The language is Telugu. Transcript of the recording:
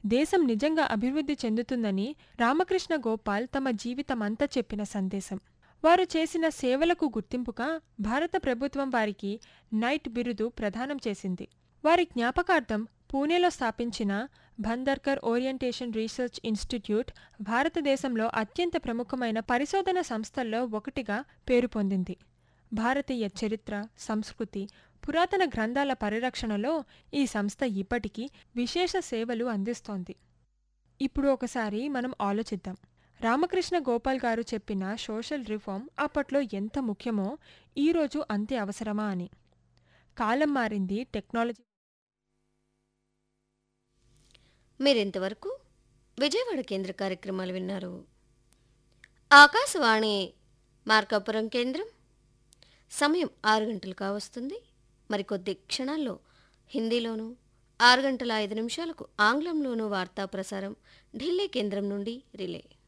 దేశం నిజంగా అభివృద్ధి చెందుతుందని రామకృష్ణ గోపాల్ తమ జీవితమంతా చెప్పిన సందేశం వారు చేసిన సేవలకు గుర్తింపుగా భారత ప్రభుత్వం వారికి నైట్ బిరుదు ప్రదానం చేసింది వారి జ్ఞాపకార్థం పూణేలో స్థాపించిన భందర్కర్ ఓరియంటేషన్ రీసెర్చ్ ఇన్స్టిట్యూట్ భారతదేశంలో అత్యంత ప్రముఖమైన పరిశోధన సంస్థల్లో ఒకటిగా పేరు పొందింది భారతీయ చరిత్ర సంస్కృతి పురాతన గ్రంథాల పరిరక్షణలో ఈ సంస్థ ఇప్పటికీ విశేష సేవలు అందిస్తోంది ఇప్పుడు ఒకసారి మనం ఆలోచిద్దాం రామకృష్ణ గోపాల్ గారు చెప్పిన సోషల్ రిఫార్మ్ అప్పట్లో ఎంత ముఖ్యమో ఈరోజు అంతే అవసరమా అని కాలం మారింది టెక్నాలజీ మీరింతవరకు విజయవాడ కేంద్ర కార్యక్రమాలు విన్నారు ఆకాశవాణి మార్కాపురం కేంద్రం సమయం ఆరు గంటలు కావస్తుంది మరికొద్ది క్షణాల్లో హిందీలోనూ ఆరు గంటల ఐదు నిమిషాలకు ఆంగ్లంలోనూ వార్తా ప్రసారం ఢిల్లీ కేంద్రం నుండి రిలే